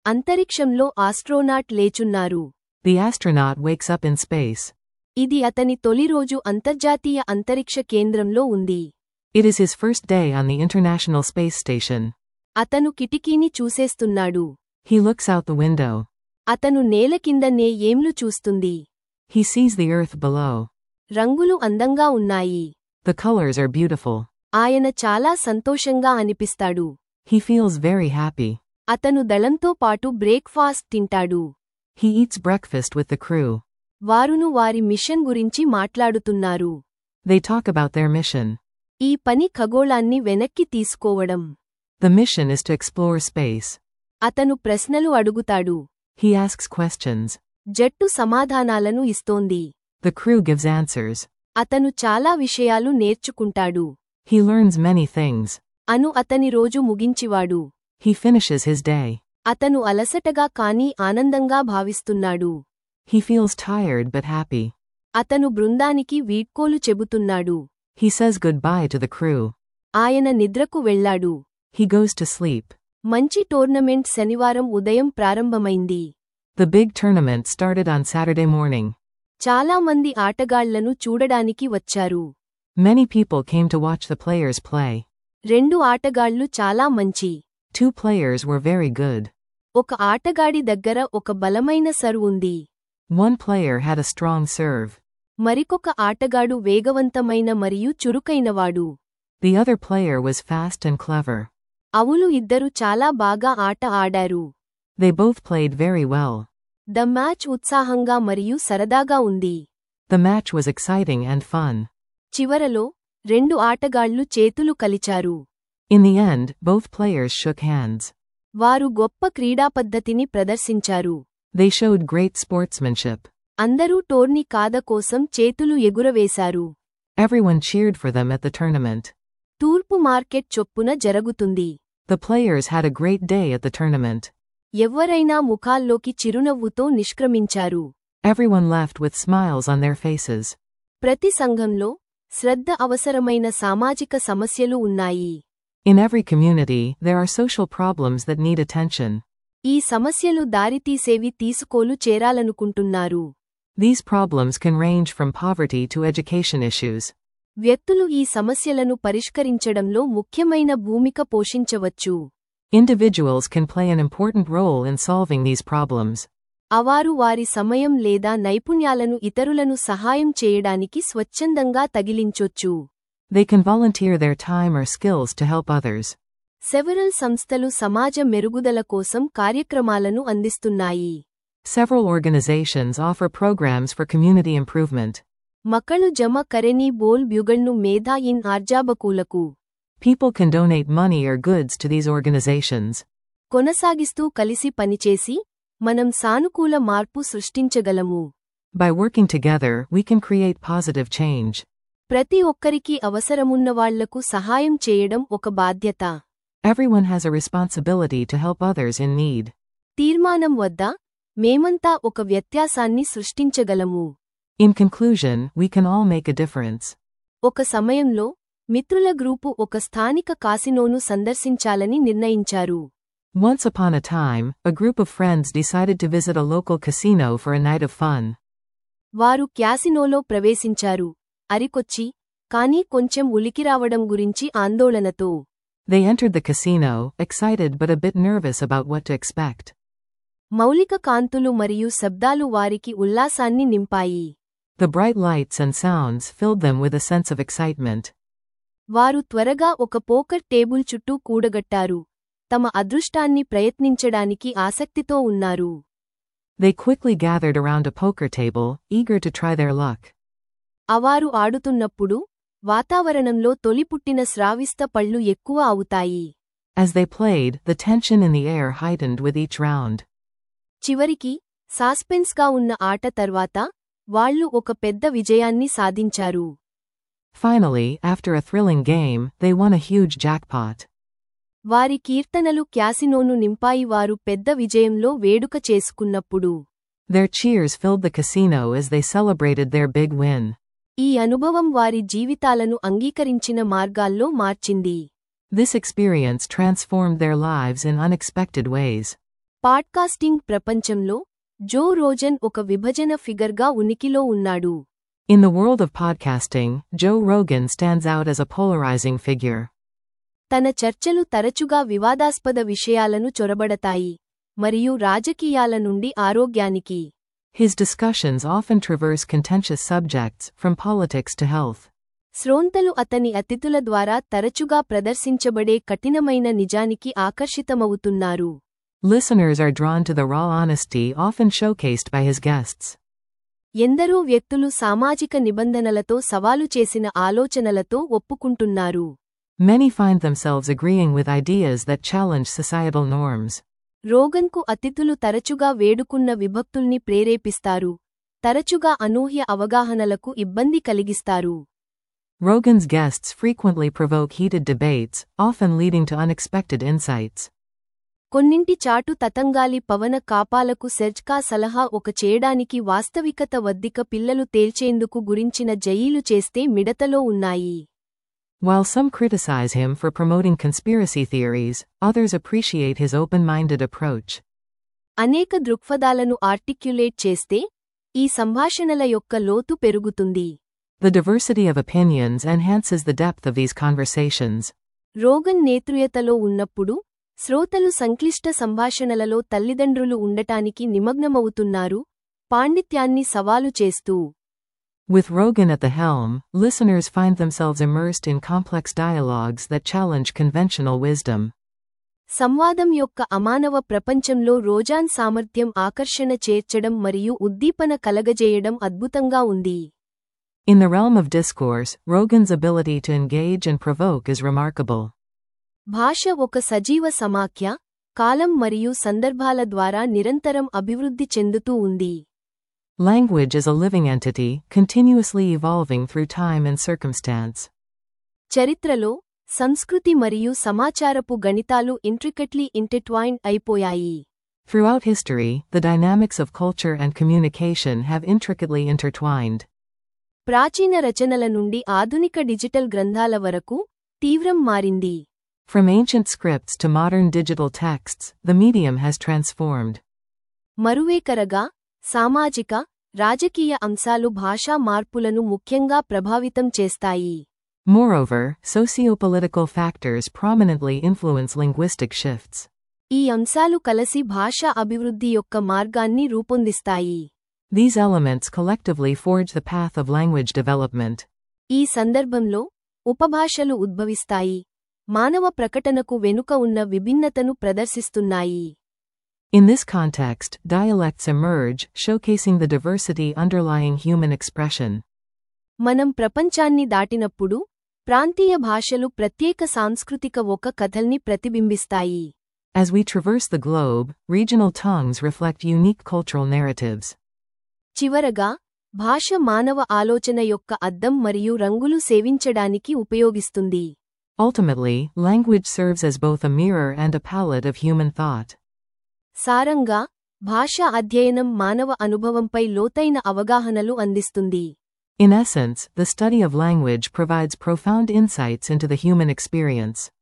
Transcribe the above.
అంతరిక్షంలో ఆస్ట్రోనాట్ లేచున్నారు The astronaut wakes up in space. ఇది అతని తొలి రోజు అంతర్జాతీయ అంతరిక్ష కేంద్రంలో ఉంది It is his first day on the International Space Station. అతను కిటికీని చూసేస్తున్నాడు He looks out the window. అతను నేల కిందనే ఏంలు చూస్తుంది He sees the Earth below. రంగులు అందంగా ఉన్నాయి The colors are beautiful. ఆయన చాలా సంతోషంగా అనిపిస్తాడు He feels very happy. అతను దళంతో పాటు బ్రేక్ఫాస్ట్ తింటాడు He eats breakfast with the crew. వారును వారి మిషన్ గురించి మాట్లాడుతున్నారు They talk about their mission. ఈ పని ఖగోళాన్ని వెనక్కి తీసుకోవడం The mission is to explore space. అతను ప్రశ్నలు అడుగుతాడు He asks questions. జట్టు సమాధానాలను ఇస్తోంది The crew gives answers. అతను చాలా విషయాలు నేర్చుకుంటాడు He learns many things. అను అతని రోజు ముగించివాడు He finishes his day. అతను అలసటగా కానీ ఆనందంగా భావిస్తున్నాడు He feels tired but happy. అతను బృందానికి వీడ్కోలు చెబుతున్నాడు He says goodbye to the crew. ఆయన నిద్రకు వెళ్ళాడు He goes to sleep. మంచి టోర్నమెంట్ శనివారం ఉదయం ప్రారంభమైంది The big tournament started on Saturday morning. చాలా మంది ఆటగాళ్లను చూడడానికి వచ్చారు Many people came to watch the players play. రెండు ఆటగాళ్లు చాలా మంచి Two players were very good. ఒక ఆటగాడి దగ్గర ఒక బలమైన సర్వ్ ఉంది One player had a strong serve. మరికొక ఆటగాడు వేగవంతమైన మరియు చురుకైనవాడు The other player was fast and clever. అవులు ఇద్దరు చాలా బాగా ఆట ఆడారు They both played very well. The match ఉత్సాహంగా మరియు సరదాగా ఉంది The match was exciting and fun. చివరలో రెండు ఆటగాళ్లు చేతులు కలిచారు In the end, both players shook hands. వారు గొప్ప క్రీడా పద్ధతిని ప్రదర్శించారు They showed great sportsmanship. అందరూ టోర్నీ కాద కోసం చేతులు ఎగురవేశారు Everyone cheered for them at the tournament. తూర్పు మార్కెట్ చొప్పున జరుగుతుంది The players had a great day at the tournament. ఎవ్వరైనా ముఖాల్లోకి చిరునవ్వుతో నిష్క్రమించారు Everyone left with smiles on their faces. ప్రతి సంఘంలో శ్రద్ధ అవసరమైన సామాజిక సమస్యలు ఉన్నాయి In every community, there are social problems that need attention. ఈ సమస్యలు దారితీసేవి తీసుకోలు చేరాలనుకుంటున్నారు These problems can range from poverty to education issues. వ్యక్తులు ఈ సమస్యలను పరిష్కరించడంలో ముఖ్యమైన భూమిక పోషించవచ్చు Individuals can play an important role in solving these problems. అవారు వారి సమయం లేదా నైపుణ్యాలను ఇతరులను సహాయం చేయడానికి స్వచ్ఛందంగా తగిలించొచ్చు They can volunteer their time or skills to help others. Several సంస్థలు సమాజ మెరుగుదల కోసం కార్యక్రమాలను అందిస్తున్నాయి Several organizations offer programs for community improvement. మక్కಳು జమ కరెని బోల్ బ్యుగళ్ను మేధా ఇన్ ఆర్జాబకూలకు People can donate money or goods to these organizations. కొనసాగిస్తూ కలిసి పనిచేసి మనం సానుకూల మార్పు సృష్టించగలము By working together, we can create positive change. ప్రతి ఒక్కరికి అవసరమున్నవాళ్లకు సహాయం చేయడం ఒక బాధ్యత Everyone has a responsibility to help others in need. తీర్మానం వద్ద మేమంతా ఒక వ్యత్యాసాన్ని సృష్టించగలము In conclusion, we can all make a difference. ఒక సమయంలో మిత్రుల గ్రూపు ఒక స్థానిక కాసినోను సందర్శించాలని నిర్ణయించారు Once upon a time, a group of friends decided to visit a local casino for a night of fun. వారు క్యాసినోలో ప్రవేశించారు అరికొచ్చి కానీ కొంచెం ఉలికిరావడం గురించి ఆందోళనతో They entered the casino, excited but a bit nervous about what to expect. మౌలిక కాంతులు మరియు శబ్దాలు వారికి ఉల్లాసాన్ని నింపాయి The bright lights and sounds filled them with a sense of excitement. వారు త్వరగా ఒక పోకర్ టేబుల్ చుట్టూ కూడగట్టారు తమ అదృష్టాన్ని ప్రయత్నించడానికి ఆసక్తితో ఉన్నారు They quickly gathered around a poker table, eager to try their luck. అవారు ఆడుతున్నప్పుడు వాతావరణంలో తొలిపుట్టిన స్రావిస్త పళ్ళు ఎక్కువ అవుతాయి As they played, the tension in the air heightened with each round. చివరికి సాస్పెన్స్గా ఉన్న ఆట తర్వాత వాళ్ళు ఒక పెద్ద విజయాన్ని సాధించారు Finally, after a thrilling game, they won a huge jackpot. వారి కీర్తనలు క్యాసినోను నింపాయి వారు పెద్ద విజయంలో వేడుక చేసుకున్నప్పుడు Their cheers filled the casino as they celebrated their big win. ఈ అనుభవం వారి జీవితాలను అంగీకరించిన మార్గాల్లో మార్చింది This experience transformed their lives in unexpected ways. Podcasting ప్రపంచంలో జో రోజన్ ఒక విభజన ఫిగర్గా ఉనికిలో ఉన్నాడు In the world of podcasting, Joe Rogan stands out as a polarizing figure. తన చర్చలు తరచుగా వివాదాస్పద విషయాలను చొరబడతాయి మరియు రాజకీయాల నుండి ఆరోగ్యానికి His discussions often traverse contentious subjects, from politics to health. శ్రోంతలు అతని అతిథుల ద్వారా తరచుగా ప్రదర్శించబడే కఠినమైన నిజానికి ఆకర్షితమవుతున్నారు Listeners are drawn to the raw honesty often showcased by his guests. ఎందరో వ్యక్తులు సామాజిక నిబంధనలతో సవాలు చేసిన ఆలోచనలతో ఒప్పుకుంటున్నారు Many find themselves agreeing with ideas that challenge societal norms. రోగన్కు అతిథులు తరచుగా వేడుకున్న విభక్తుల్ని ప్రేరేపిస్తారు తరచుగా అనూహ్య అవగాహనలకు ఇబ్బంది కలిగిస్తారు Rogan's guests frequently provoke heated debates, often leading to unexpected insights. కొన్నింటి చాటు తతంగాలి పవన కాపాలకు సెర్జ్కా సలహా ఒక చేయడానికి వాస్తవికత వద్దిక పిల్లలు తేల్చేందుకు గురించిన జయీలు చేస్తే మిడతలో ఉన్నాయి While some criticize him for promoting conspiracy theories, others appreciate his open minded approach. అనేక దృక్పథాలను ఆర్టిక్యులేట్ చేస్తే ఈ సంభాషణల యొక్క లోతు పెరుగుతుంది The diversity of opinions enhances the depth of these conversations. Rogan నేతృయతలో ఉన్నప్పుడు శ్రోతలు సంక్లిష్ట సంభాషణలలో తల్లిదండ్రులు ఉండటానికి నిమగ్నమవుతున్నారు పాండిత్యాన్ని సవాలు చేస్తూ With Rogan at the helm, listeners find themselves immersed in complex dialogues that challenge conventional wisdom. సంవాదం యొక్క అమానవ ప్రపంచంలో రోజాన్ సామర్థ్యం ఆకర్షణ చేర్చడం మరియు ఉద్దీపన కలగజేయడం అద్భుతంగా ఉంది In the realm of discourse, Rogan's ability to engage and provoke is remarkable. భాష ఒక సజీవ సమాఖ్య కాలం మరియు సందర్భాల ద్వారా నిరంతరం అభివృద్ధి చెందుతూ ఉంది Language is a living entity, continuously evolving through time and circumstance. చరిత్రలో సంస్కృతి మరియు సమాచారపు గణితాలు ఇంట్రికట్లీ ఇంటెట్వైన్డ్ అయిపోయాయి Throughout history, the dynamics of culture and communication have intricately intertwined. ప్రాచీన రచనల నుండి ఆధునిక డిజిటల్ గ్రంథాల వరకు తీవ్రం మారింది From ancient scripts to modern digital texts, the medium has transformed. మరువేకరగా సామాజిక రాజకీయ అంశాలు భాషా మార్పులను ముఖ్యంగా ప్రభావితం చేస్తాయి Moreover, sociopolitical factors prominently influence linguistic shifts. ఈ అంశాలు కలసి భాషా అభివృద్ధి యొక్క మార్గాన్ని రూపొందిస్తాయి These elements collectively forge the path of language development. ఈ సందర్భంలో ఉపభాషలు ఉద్భవిస్తాయి మానవ ప్రకటనకు వెనుక ఉన్న విభిన్నతను ప్రదర్శిస్తున్నాయి In this context, dialects emerge, showcasing the diversity underlying human expression. మనం ప్రపంచాన్ని దాటినప్పుడు ప్రాంతీయ భాషలు ప్రత్యేక సాంస్కృతిక ఒక కథల్ని ప్రతిబింబిస్తాయి As we traverse the globe, regional tongues reflect unique cultural narratives. చివరగా భాష మానవ ఆలోచన యొక్క అద్దం మరియు రంగులు సేవించడానికి ఉపయోగిస్తుంది Ultimately, language serves as both a mirror and a palette of human thought. సారంగా భాష అధ్యయనం మానవ అనుభవంపై లోతైన అవగాహనలు అందిస్తుంది In essence, the study of language provides profound insights into the human experience.